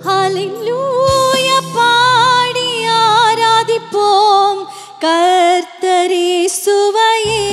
ஹalleluya பாடி ஆராதிப்போம் கர்த்தரே சுவையே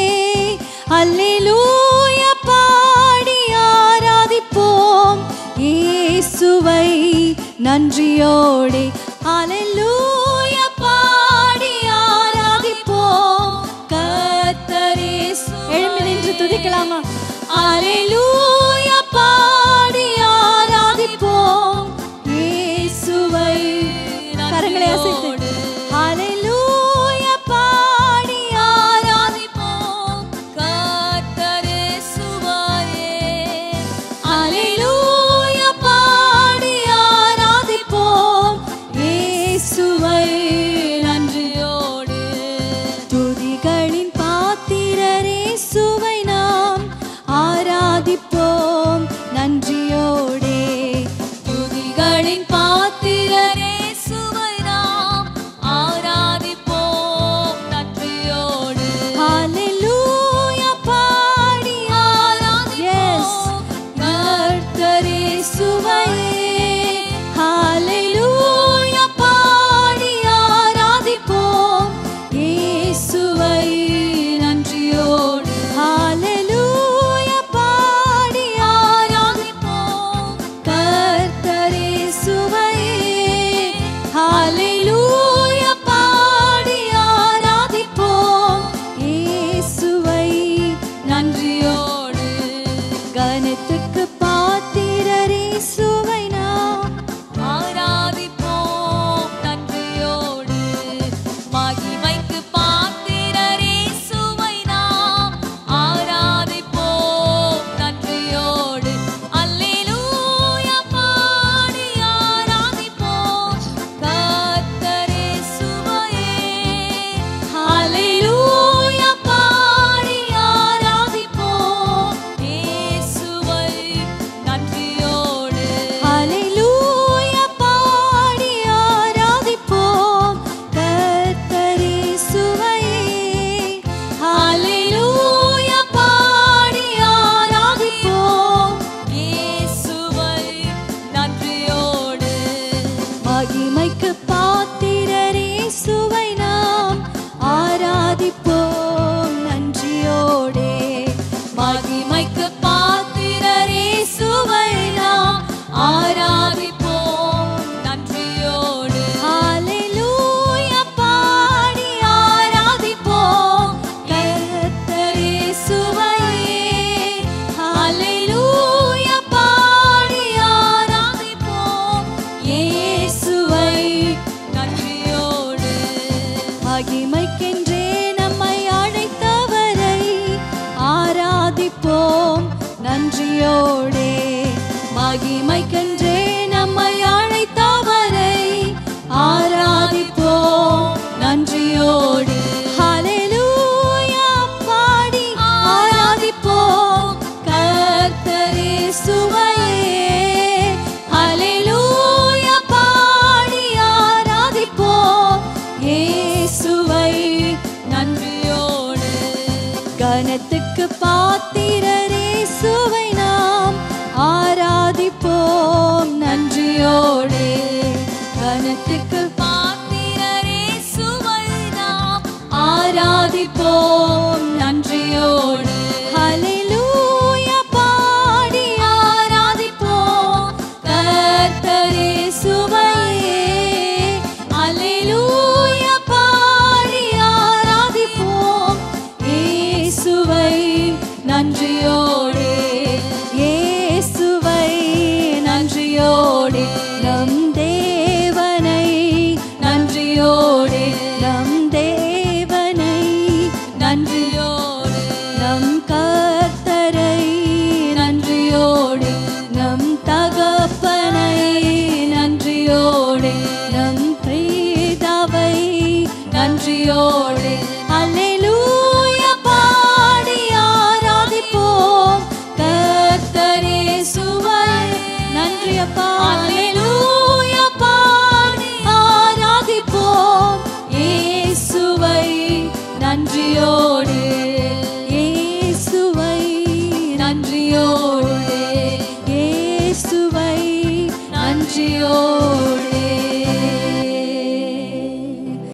ஹalleluya பாடி ஆராதிப்போம் இயேசுவை நன்றியோடு ஹalleluya பாடி ஆராதிப்போம் கர்த்தரே எழும்பி நின்று துதிக்கலாமா ஹalleluya பாடி ஆராதிப்போம் இயேசுவை கரங்களை அசைத்து ஹalleluya பாடி ஆராதிப்போம் கர்த்தரே சுவையே ஹalleluya பாடி ஆராதிப்போம் இயேசுவை நன்றியோடு துதிகளின் பாத்திரரே சுவை நாம் ஆராதிப்போம் நன்றியோடே துதிகளின் பாத்திரரே சுவை நாம் ஆராதிப்போம் நன்றியோடு ஹalleluya பாடி ஆராதிப்போம் கர்த்தரே சுவையே ஹalleluya பாடி ஆராதிப்போம் இயேசுவை நன்றியோடு ஹalleluya பாடி ஆராதிப்போம் கர்த்தரே சுவையே ஹalleluya பாடி ஆராதிப்போம் இயேசுவை நன்றியோடு கனத்துக்கு பாத்திரரே சுவை நாம் ஆராதிப்போம் நன்றியோடு மகிமைக்கு பாத்திரரே சுவை நாம் ஆராதிப்போம் நன்றியோடு அல்லேலூயா பாடி ஆராதிப்போம் கர்த்தரே சுவையே ஹalleluya பாடி ஆராதிப்போம் இயேசுவை நன்றியோடு ஹalleluya பாடி ஆராதிப்போம் கர்த்தரே சுவையே ஹalleluya பாடி ஆராதிப்போம் இயேசுவை நன்றியோடு மகிமைக்கு பாத்திரரே சுவை நாம் ஆராதிப்போம் நன்றியோடே மகிமைக்கு பாத்திரரே சுவை நாம் ஆராதிப்போம் நன்றியோடு ஹalleluya பாடி ஆராதிப்போம் கர்த்தரே சுவையே ஹalleluya பாடி ஆராதிப்போம் இயேசுவை நன்றியோடு மகிமைக்கென்றே நம்மை அழைத்தவரை ஆராதிப்போம் நன்றியோடே மகிமைக்கென்றே நம்மை அழைத்தவரை ஆராதிப்போம் நன்றியோடு ஹalleluya பாடி ஆராதிப்போம் கர்த்தரே சுவையே ஹalleluya பாடி ஆராதிப்போம் இயேசுவை நன்றியோடு கனத்துக்கு பாத்திரரே சுவை நாம் ஆராதிப்போம் நன்றியோடே கனத்துக்கு பாத்திரரே சுவை நாம் ஆராதிப்போம் நன்றியோடு ஹalleluya பாடி ஆராதிப்போம் கர்த்தரே சுவையே ஹalleluya பாடி ஆராதிப்போம் இயேசுவை நன்றியோடு இயேசுவை நன்றியோடு நம் தேவனை நன்றியோடு நம் தேவனை நன்றியோடு நம் கர்த்தரை நன்றியோடு நம் தகப்பனை நன்றியோடு நம் பிதாவை நன்றியோடு அல்லேலூயா பாடி ஆராதிப்போம் கர்த்தரே சுவை நன்றி அப்பா அல்லேலூயா பாடி ஆராதிப்போம் இயேசுவை நன்றியோடு இயேசுவை நன்றியோடு இயேசுவை நன்றியோடு